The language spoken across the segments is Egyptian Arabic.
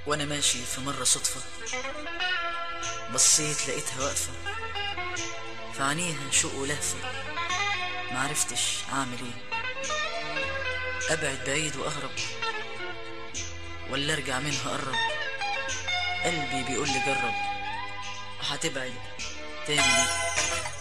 وانا ماشي في مرة صدفة بصيت لقيتها واقفة في عينيها شوق ولهفة معرفتش اعمل ايه ابعد بعيد واهرب ولا ارجع منها اقرب قلبي بيقول لي جرب وهتبعد تاني ليه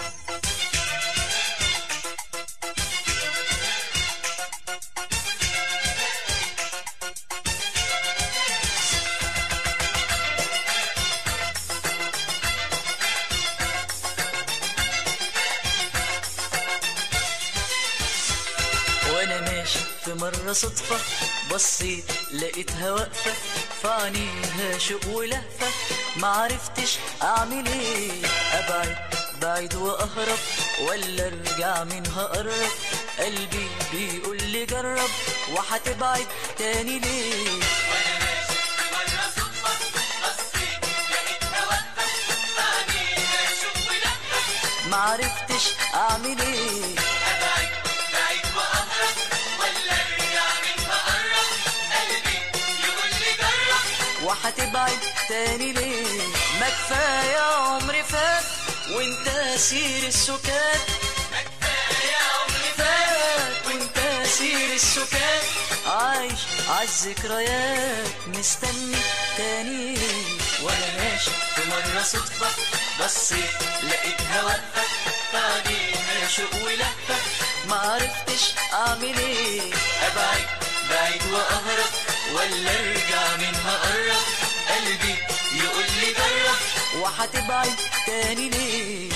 وانا ماشي في مرة صدفة بصيت لقيتها واقفة في عينيها شوق ولهفة معرفتش اعمل ايه ابعد بعيد واهرب ولا ارجع منها اقرب قلبي بيقول لي جرب وهتبعد تاني ليه معرفتش اعمل ايه وهتبعد تاني ليه ما كفايه عمري فات وانت اسير السكات فات وانت اسير السكات عايش عالذكريات مستني تاني وانا ماشي في مرة صدفة بصيت لقيتها واقفة بعديها شوق ولهفة معرفتش اعمل ايه ابعد بعيد واهرب ولا ارجع منها اقرب قلبي يقول لي جرب وهتبعد تاني ليه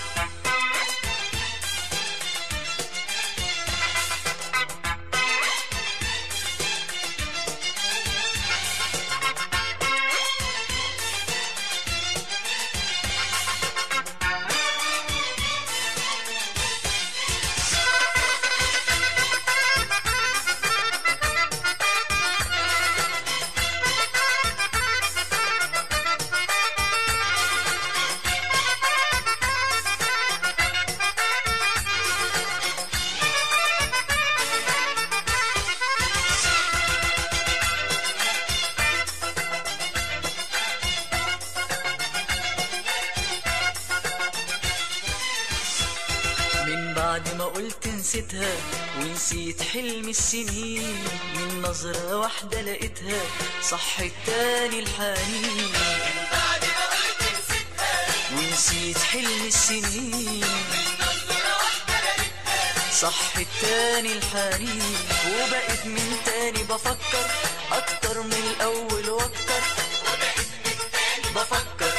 من بعد ما قلت نسيتها ونسيت حلم السنين من نظرة واحدة لقيتها صح التاني الحنين ونسيت حلم السنين صح التاني الحنين وبقيت من تاني بفكر اكتر من الاول واكتر بفكر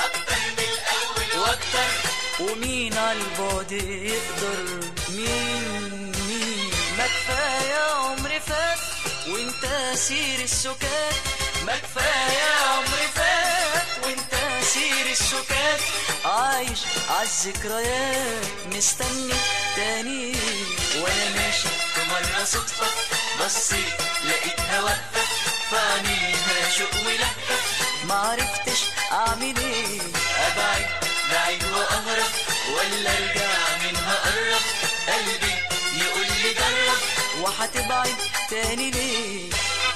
واكتر ومين عالبعد يقدر مين مين ما كفايه عمري فات وانت اسير السكات ما كفايه عمري فات وانت اسير السكات عايش عالذكريات مستني تاني وانا ماشي في مرة صدفة بصيت لقيتها واقفة في عينيها شوق ولهفة معرفتش اعمل ايه ابعد بعيد واهرب ولا ارجع منها اقرب قلبي يقول لي جرب وهتبعد تاني ليه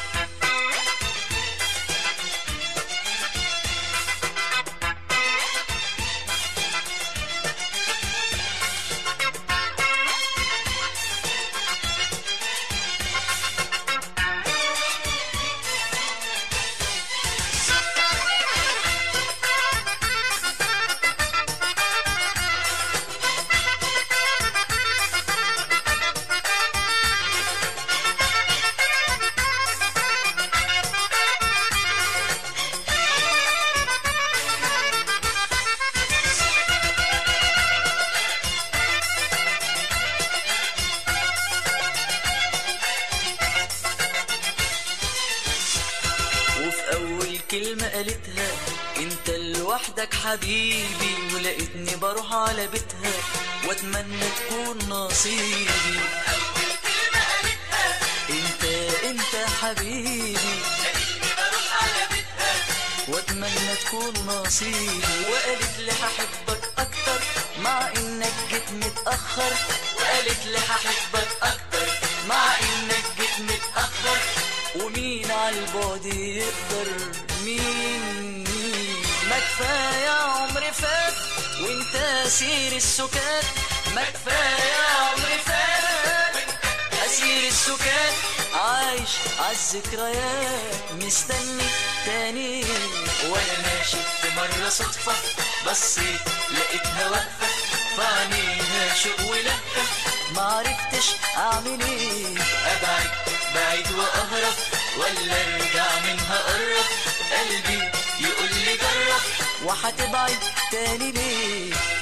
وفي أول كلمة قالتها انت لوحدك حبيبي ولقيتني بروح على بيتها واتمنى تكون نصيبي انت انت حبيبي واتمنى تكون نصيبي وقالت لي هحبك اكتر مع انك جيت متاخر وقالت لي هحبك اكتر مع انك جيت متاخر ومين عالبعد يقدر مين مين ما كفاية عمر فات وانت اسير السكات ما كفاية عمر فات اسير السكات عايش عالذكريات مستني تاني وانا ماشي في مرة صدفة بصيت لقيتها واقفة في عينيها شوق ولهفة معرفتش اعمل ايه ابعد بعيد واهرب ولا ارجع منها قرب قلبي يقول لي جرب وهتبعد تاني ليه